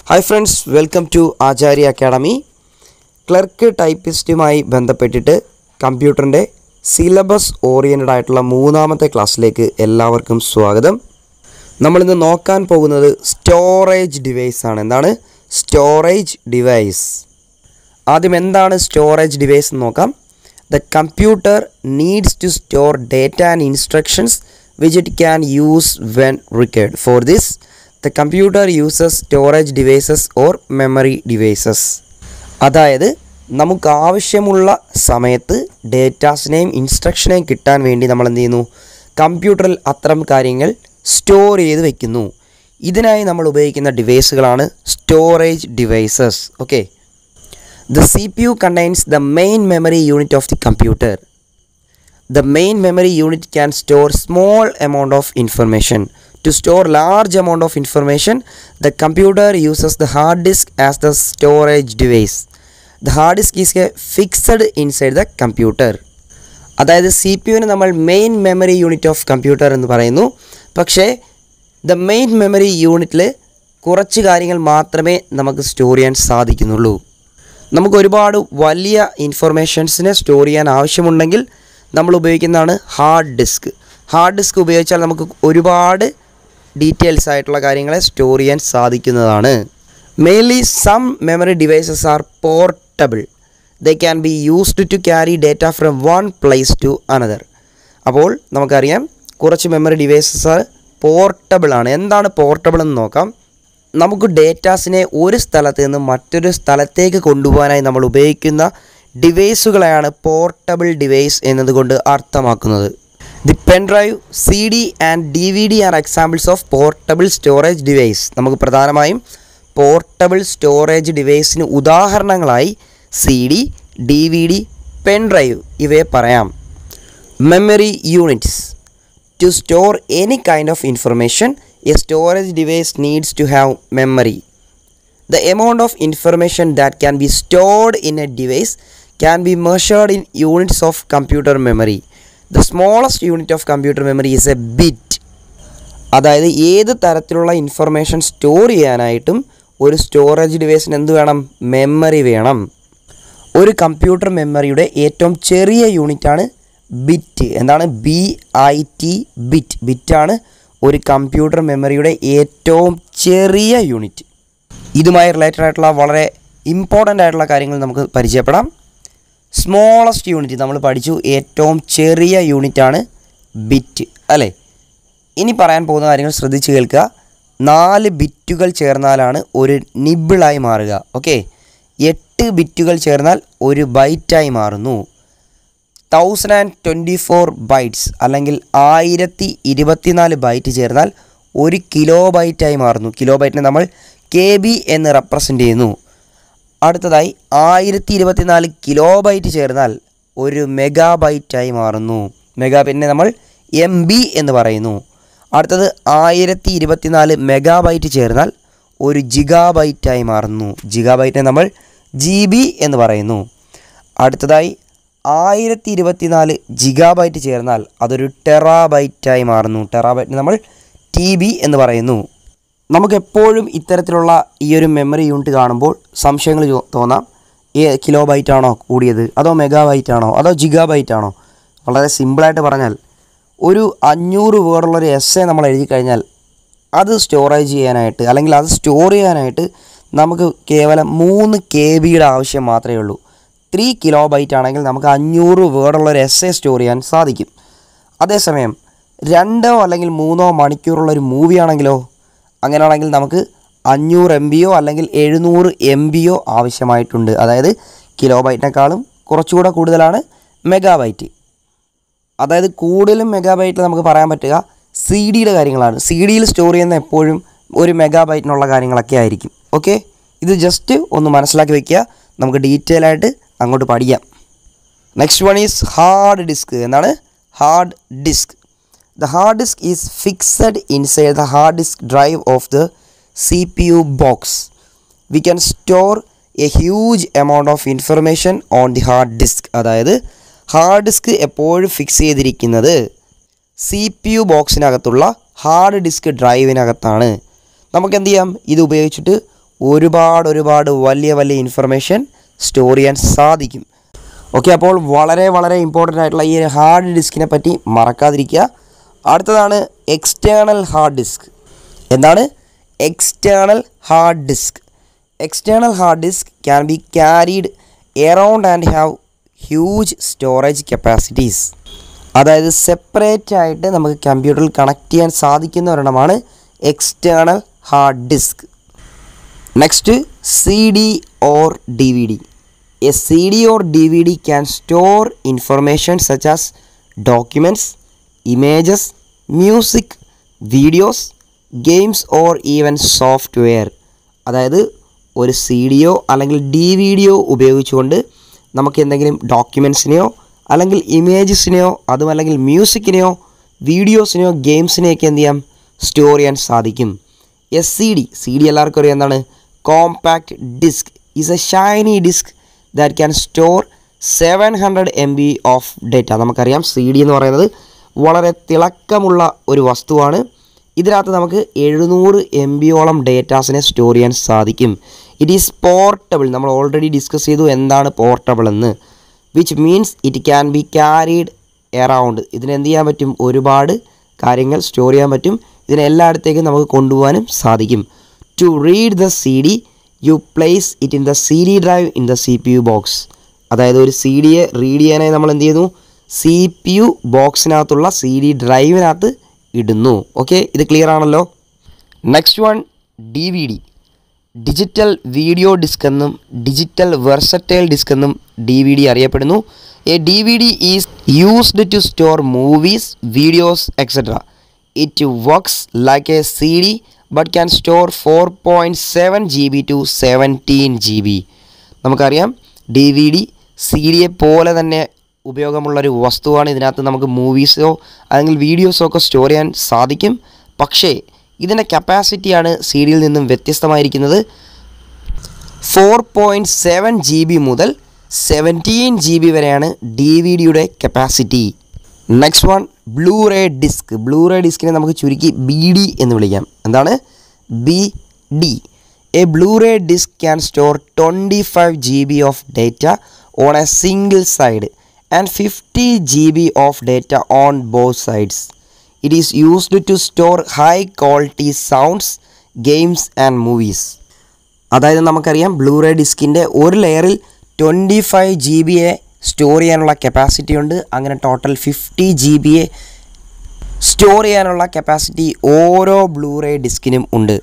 Hi friends welcome to Acharya academy clerk ടൈപ്പിസ്റ്റുമായി ബന്ധപ്പെട്ടിട്ട് കമ്പ്യൂട്ടറിൻ്റെ സിലബസ് ഓറിയൻറ്റഡ് ആയിട്ടുള്ള മൂന്നാമത്തെ ക്ലാസ്സിലേക്ക് എല്ലാവർക്കും സ്വാഗതം നമ്മളിന്ന് നോക്കാൻ പോകുന്നത് സ്റ്റോറേജ് ഡിവൈസ് ആണ് എന്താണ് സ്റ്റോറേജ് ഡിവൈസ് ആദ്യം എന്താണ് സ്റ്റോറേജ് ഡിവൈസ് എന്ന് നോക്കാം the computer needs to store data and instructions which it can use when required for this the computer uses storage devices or memory devices അതായത് നമുക്ക് ആവശ്യമുള്ള സമയത്ത് ഡേറ്റാസിനെയും ഇൻസ്ട്രക്ഷനെയും കിട്ടാൻ വേണ്ടി നമ്മൾ എന്ത് ചെയ്യുന്നു കമ്പ്യൂട്ടറിൽ അത്തരം കാര്യങ്ങൾ സ്റ്റോർ ചെയ്ത് വെക്കുന്നു ഇതിനായി നമ്മൾ ഉപയോഗിക്കുന്ന ഡിവൈസുകളാണ് storage devices okay The CPU contains the main memory unit of the computer. The main memory unit can store small amount of information. To store large amount of information, the computer uses the hard disk as the storage device. The hard disk is a fixed inside the computer. അതായത് C P യുവിന് നമ്മൾ main memory unit of computer എന്ന് പറയുന്നു പക്ഷേ the main memory യൂണിറ്റിൽ കുറച്ച് കാര്യങ്ങൾ മാത്രമേ നമുക്ക് സ്റ്റോർ ചെയ്യാൻ സാധിക്കുന്നുള്ളൂ നമുക്ക് ഒരുപാട് വലിയ ഇൻഫർമേഷൻസിനെ സ്റ്റോർ ചെയ്യാൻ ആവശ്യമുണ്ടെങ്കിൽ നമ്മൾ ഉപയോഗിക്കുന്നതാണ് ഹാർഡ് ഡിസ്ക് ഹാർഡ് ഡിസ്ക് ഉപയോഗിച്ചാൽ നമുക്ക് ഒരുപാട് ഡീറ്റെയിൽസ് ആയിട്ടുള്ള കാര്യങ്ങളെ സ്റ്റോർ ചെയ്യാൻ സാധിക്കുന്നതാണ് mainly some memory devices are portable they can be used to carry data from one place to another അപ്പോൾ നമുക്കറിയാം കുറച്ച് മെമ്മറി ഡിവൈസസ് പോർട്ടബിൾ ആണ് എന്താണ് പോർട്ടബിൾ എന്ന് നോക്കാം നമുക്ക് ഡേറ്റാസിനെ ഒരു സ്ഥലത്ത് നിന്ന് മറ്റൊരു സ്ഥലത്തേക്ക് കൊണ്ടുപോകാനായി നമ്മൾ ഉപയോഗിക്കുന്ന ഡിവൈസുകളെയാണ് പോർട്ടബിൾ ഡിവൈസ് എന്നതുകൊണ്ട് അർത്ഥമാക്കുന്നത് the pen drive C D and D V D are examples of portable storage device നമുക്ക് പ്രധാനമായും പോർട്ടബിൾ സ്റ്റോറേജ് ഡിവൈസിന് ഉദാഹരണങ്ങളായി C D D V D pen drive ഇവയെ പറയാം memory units to store any kind of information a storage device needs to have memory. The amount of information that can be stored in a device can be measured in units of computer memory. The smallest unit of computer memory is a bit. അതായത് ഏത് തരത്തിലുള്ള information store ചെയ്യാനായിട്ടും ഒരു storage ഡിവൈസിന് എന്ത് വേണം memory വേണം ഒരു computer മെമ്മറിയുടെ ഏറ്റവും ചെറിയ യൂണിറ്റാണ് ബിറ്റ് എന്താണ് ബി ഐ ടി ബിറ്റ് ബിറ്റാണ് ഒരു കമ്പ്യൂട്ടർ മെമ്മറിയുടെ ഏറ്റവും ചെറിയ യൂണിറ്റ് ഇതുമായി റിലേറ്റഡ് ആയിട്ടുള്ള വളരെ ഇമ്പോർട്ടൻ്റ് ആയിട്ടുള്ള കാര്യങ്ങൾ നമുക്ക് പരിചയപ്പെടാം സ്മോളസ്റ്റ് യൂണിറ്റ് നമ്മൾ പഠിച്ചു ഏറ്റവും ചെറിയ യൂണിറ്റാണ് ബിറ്റ് അല്ലേ ഇനി പറയാൻ പോകുന്ന കാര്യങ്ങൾ ശ്രദ്ധിച്ച് കേൾക്കുക നാല് ബിറ്റുകൾ ചേർന്നാലാണ് ഒരു നിബിളായി മാറുക ഓക്കെ എട്ട് ബിറ്റുകൾ ചേർന്നാൽ ഒരു ബൈറ്റായി മാറുന്നു thousand and twenty four bytes അല്ലെങ്കിൽ ആയിരത്തി ഇരുപത്തിനാല് ബൈറ്റ് ചേർന്നാൽ ഒരു കിലോ ബൈറ്റായി മാറുന്നു കിലോ ബൈറ്റിനെ നമ്മൾ കെ ബി എന്ന് റെപ്രസെൻ്റ് ചെയ്യുന്നു അടുത്തതായി ആയിരത്തി ഇരുപത്തിനാല് കിലോ ബൈറ്റ് ചേർന്നാൽ ഒരു മെഗാ ബൈറ്റായി മാറുന്നു മെഗാ പിന്നെ നമ്മൾ എം ബി എന്ന് പറയുന്നു അടുത്തത് ആയിരത്തി ഇരുപത്തിനാല് മെഗാ ബൈറ്റ് ചേർന്നാൽ ഒരു ജിഗാ ബൈറ്റായി മാറുന്നു ജിഗാ ബൈറ്റിനെ നമ്മൾ ജി ബി എന്ന് പറയുന്നു അടുത്തതായി ആയിരത്തി ഇരുപത്തിനാല് ജിഗാബൈറ്റ് ചേർന്നാൽ അതൊരു ടെറാബൈറ്റായി മാറുന്നു ടെറാബൈറ്റിന് നമ്മൾ ടി ബി എന്ന് പറയുന്നു നമുക്കെപ്പോഴും ഇത്തരത്തിലുള്ള ഈ ഒരു മെമ്മറി യൂണിറ്റ് കാണുമ്പോൾ സംശയങ്ങൾ തോന്നാം ഏ കിലോ ബൈറ്റ് ആണോ കൂടിയത് അതോ മെഗാബൈറ്റ് ആണോ അതോ ജിഗാബൈറ്റ് ആണോ വളരെ സിമ്പിളായിട്ട് പറഞ്ഞാൽ ഒരു അഞ്ഞൂറ് വേർഡുള്ളൊരു എസ് എ നമ്മൾ എഴുതി കഴിഞ്ഞാൽ അത് സ്റ്റോറേജ് ചെയ്യാനായിട്ട് അല്ലെങ്കിൽ അത് സ്റ്റോർ ചെയ്യാനായിട്ട് നമുക്ക് കേവലം മൂന്ന് കെ ബിയുടെ ആവശ്യം മാത്രമേ ഉള്ളൂ ത്രീ കിലോ ബൈറ്റ് ആണെങ്കിൽ നമുക്ക് അഞ്ഞൂറ് വേർഡുള്ള ഒരു എസ് എ സ്റ്റോർ ചെയ്യാൻ സാധിക്കും അതേസമയം രണ്ടോ അല്ലെങ്കിൽ മൂന്നോ മണിക്കൂറുള്ള ഒരു മൂവി ആണെങ്കിലോ അങ്ങനെയാണെങ്കിൽ നമുക്ക് അഞ്ഞൂറ് എം ബിയോ അല്ലെങ്കിൽ എഴുന്നൂറ് എം ബിയോ ആവശ്യമായിട്ടുണ്ട് അതായത് കിലോ ബൈറ്റിനേക്കാളും കുറച്ചുകൂടെ കൂടുതലാണ് മെഗാബൈറ്റ് അതായത് കൂടുതലും മെഗാബൈറ്റിൽ നമുക്ക് പറയാൻ പറ്റുക സി ഡിയുടെ കാര്യങ്ങളാണ് സി ഡിയിൽ സ്റ്റോർ ചെയ്യുന്ന എപ്പോഴും ഒരു മെഗാബൈറ്റിനുള്ള കാര്യങ്ങളൊക്കെ ആയിരിക്കും ഓക്കെ ഇത് ജസ്റ്റ് ഒന്ന് മനസ്സിലാക്കി വെക്കുക നമുക്ക് ഡീറ്റെയിൽ ആയിട്ട് അങ്ങോട്ട് പഠിക്കാം next one is hard disk എന്താണ് hard disk the hard disk is fixed inside the hard disk drive of the C P U box we can store a huge amount of information on the hard disk അതായത് hard disk എപ്പോഴും fix ചെയ്തിരിക്കുന്നത് C P U ബോക്സിനകത്തുള്ള hard disk ഡ്രൈവിനകത്താണ് നമുക്ക് എന്ത് ചെയ്യാം ഇത് ഉപയോഗിച്ചിട്ട് ഒരുപാട് ഒരുപാട് വലിയ വലിയ ഇൻഫർമേഷൻ സ്റ്റോർ ചെയ്യാൻ സാധിക്കും ഓക്കെ അപ്പോൾ വളരെ വളരെ ഇമ്പോർട്ടൻ്റ് ആയിട്ടുള്ള ഈ ഒരു ഹാർഡ് ഡിസ്കിനെ പറ്റി മറക്കാതിരിക്കുക അടുത്തതാണ് എക്സ്റ്റേണൽ ഹാർഡ് ഡിസ്ക് എന്താണ് external hard disk external hard disk can be carried around and have huge storage capacities അതായത് സെപ്പറേറ്റ് ആയിട്ട് നമുക്ക് കമ്പ്യൂട്ടറിൽ കണക്ട് ചെയ്യാൻ സാധിക്കുന്ന ഒരെണ്ണമാണ് external hard disk next C D or D V D a C D or D V D can store information such as documents images music videos games or even software അതായത് ഒരു C ഡിയോ അല്ലെങ്കിൽ D V deo ഉപയോഗിച്ചുകൊണ്ട് നമുക്ക് എന്തെങ്കിലും ഡോക്യുമെൻസിനെയോ അല്ലെങ്കിൽ ഇമേജസിനെയോ അതും അല്ലെങ്കിൽ മ്യൂസിക്കിനെയോ വീഡിയോസിനെയോ ഗെയിംസിനെയൊക്കെ എന്ത് ചെയ്യാം സ്റ്റോർ ചെയ്യാൻ സാധിക്കും yes C D C D എല്ലാവർക്കും അറിയാം എന്താണ് compact disc is a shiny disc that can store seven hundred M B of data നമുക്കറിയാം സി ഡി എന്ന് പറയുന്നത് വളരെ തിളക്കമുള്ള ഒരു വസ്തുവാണ് ഇതിനകത്ത് നമുക്ക് എഴുന്നൂറ് എം ബിയോളം ഡേറ്റാസിനെ സ്റ്റോർ ചെയ്യാൻ സാധിക്കും ഇറ്റ് ഈസ് പോർട്ടബിൾ നമ്മൾ ഓൾറെഡി ഡിസ്കസ് ചെയ്തു എന്താണ് പോർട്ടബിൾ എന്ന് which means it can be carried around ഇതിന് എന്ത് ചെയ്യാൻ പറ്റും ഒരുപാട് കാര്യങ്ങൾ സ്റ്റോർ ചെയ്യാൻ പറ്റും ഇതിനെ എല്ലായിടത്തേക്കും നമുക്ക് കൊണ്ടുപോകാനും സാധിക്കും to read the C D you place it in the C D drive in the C P U box അതായത് ഒരു സി ഡിയെ റീഡ് ചെയ്യാനായി നമ്മൾ എന്ത് ചെയ്യുന്നു സി പി യു ബോക്സിനകത്തുള്ള സി ഡി ഡ്രൈവിനകത്ത് ഇടുന്നു ഓക്കെ ഇത് ക്ലിയർ ആണല്ലോ next one D V D digital video disc എന്നും ഡിജിറ്റൽ വെർസറ്റൈൽ ഡിസ്ക് എന്നും ഡി വി ഡി അറിയപ്പെടുന്നു a D V D is used to store movies videos etcetera it works like a C D but can store four point seven G B to seventeen G B നമുക്കറിയാം D V D C ഡിയെ പോലെ തന്നെ ഉപയോഗമുള്ളൊരു വസ്തുവാണ് ഇതിനകത്ത് നമുക്ക് മൂവീസോ അല്ലെങ്കിൽ വീഡിയോസോ ഒക്കെ store ചെയ്യാൻ സാധിക്കും പക്ഷേ ഇതിൻ്റെ കപ്പാസിറ്റിയാണ് സി ഡിയിൽ നിന്നും വ്യത്യസ്തമായിരിക്കുന്നത് four point seven G B മുതൽ സെവൻറ്റീൻ ജി ബി വരെയാണ് ഡി വി ഡിയുടെ capacity next one blu ray disc blu ray ഡിസ്കിനെ നമുക്ക് ചുരുക്കി ബി ഡി എന്ന് വിളിക്കാം എന്താണ് B D a blu ray disc can store twenty five G B of data on a single side and fifty G B of data on both sides it is used to store high quality sounds games and movies അതായത് നമുക്കറിയാം blu ray ഡിസ്കിൻ്റെ ഒരു ലെയറിൽ twenty five G ബിയെ store ചെയ്യാനുള്ള capacity ഉണ്ട് അങ്ങനെ total fifty G ബിയെ സ്റ്റോർ ചെയ്യാനുള്ള കപ്പാസിറ്റി ഓരോ ബ്ലൂറേ ഡിസ്കിനും ഉണ്ട്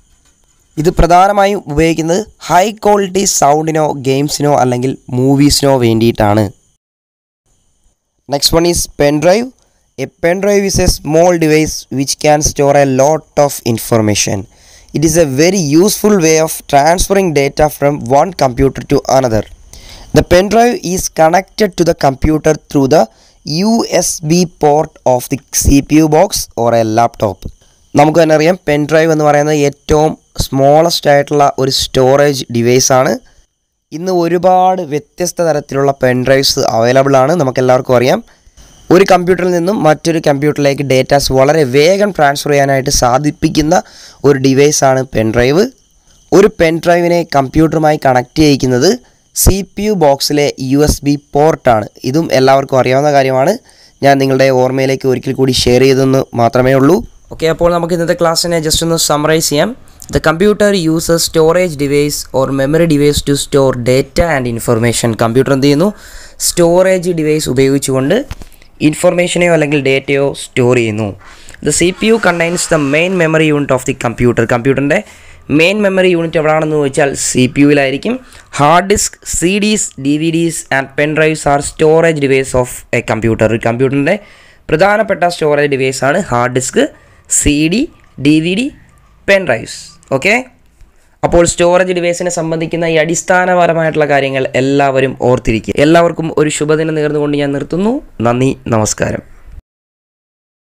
ഇത് പ്രധാനമായും ഉപയോഗിക്കുന്നത് ഹൈ ക്വാളിറ്റി സൗണ്ടിനോ ഗെയിംസിനോ അല്ലെങ്കിൽ മൂവീസിനോ വേണ്ടിയിട്ടാണ് next one is pen drive a pen drive is a small device which can store a lot of information it is a very useful way of transferring data from one computer to another the pen drive is connected to the computer through the U S B port of the C P U box or a laptop നമുക്ക് തന്നെ അറിയാം pen drive എന്ന് പറയുന്നത് ഏറ്റവും smallest ആയിട്ടുള്ള ഒരു storage ഡിവൈസാണ് ഇന്ന് ഒരുപാട് വ്യത്യസ്ത തരത്തിലുള്ള പെൻ ഡ്രൈവ്സ് അവൈലബിൾ ആണ് നമുക്കെല്ലാവർക്കും അറിയാം ഒരു കമ്പ്യൂട്ടറിൽ നിന്നും മറ്റൊരു കമ്പ്യൂട്ടറിലേക്ക് ഡേറ്റാസ് വളരെ വേഗം ട്രാൻസ്ഫർ ചെയ്യാനായിട്ട് സാധിപ്പിക്കുന്ന ഒരു ഡിവൈസാണ് പെൻ ഡ്രൈവ് ഒരു പെൻ ഡ്രൈവിനെ കമ്പ്യൂട്ടറുമായി കണക്ട് ചെയ്യിക്കുന്നത് സി പി യു ബോക്സിലെ യു എസ് ബി പോർട്ടാണ് ഇതും എല്ലാവർക്കും അറിയാവുന്ന കാര്യമാണ് ഞാൻ നിങ്ങളുടെ ഓർമ്മയിലേക്ക് ഒരിക്കൽ കൂടി ഷെയർ ചെയ്തെന്ന് മാത്രമേ ഉള്ളൂ ഓക്കെ അപ്പോൾ നമുക്ക് ഇന്നത്തെ ക്ലാസ്സിനെ ജസ്റ്റ് ഒന്ന് സമ്മറൈസ് ചെയ്യാം the computer uses storage device or memory device to store data and information computer എന്ത് ചെയ്യുന്നു സ്റ്റോറേജ് ഡിവൈസ് ഉപയോഗിച്ചുകൊണ്ട് ഇൻഫർമേഷനെയോ അല്ലെങ്കിൽ ഡേറ്റയോ സ്റ്റോർ ചെയ്യുന്നു the C P U contains the main memory unit of the computer കമ്പ്യൂട്ടറിൻ്റെ മെയിൻ മെമ്മറി യൂണിറ്റ് എവിടെയാണെന്ന് ചോദിച്ചാൽ സി പി യുവിലായിരിക്കും hard disk C Ds D V Ds and pen drives are storage device of a computer ഒരു കമ്പ്യൂട്ടറിൻ്റെ പ്രധാനപ്പെട്ട storage ഡിവൈസാണ് hard disk C D D V D pen drives okay അപ്പോൾ storage ഡിവൈസിനെ സംബന്ധിക്കുന്ന ഈ അടിസ്ഥാനപരമായിട്ടുള്ള കാര്യങ്ങൾ എല്ലാവരും ഓർത്തിരിക്കുക എല്ലാവർക്കും ഒരു ശുഭദിനം നേർന്നുകൊണ്ട് ഞാൻ നിർത്തുന്നു നന്ദി നമസ്കാരം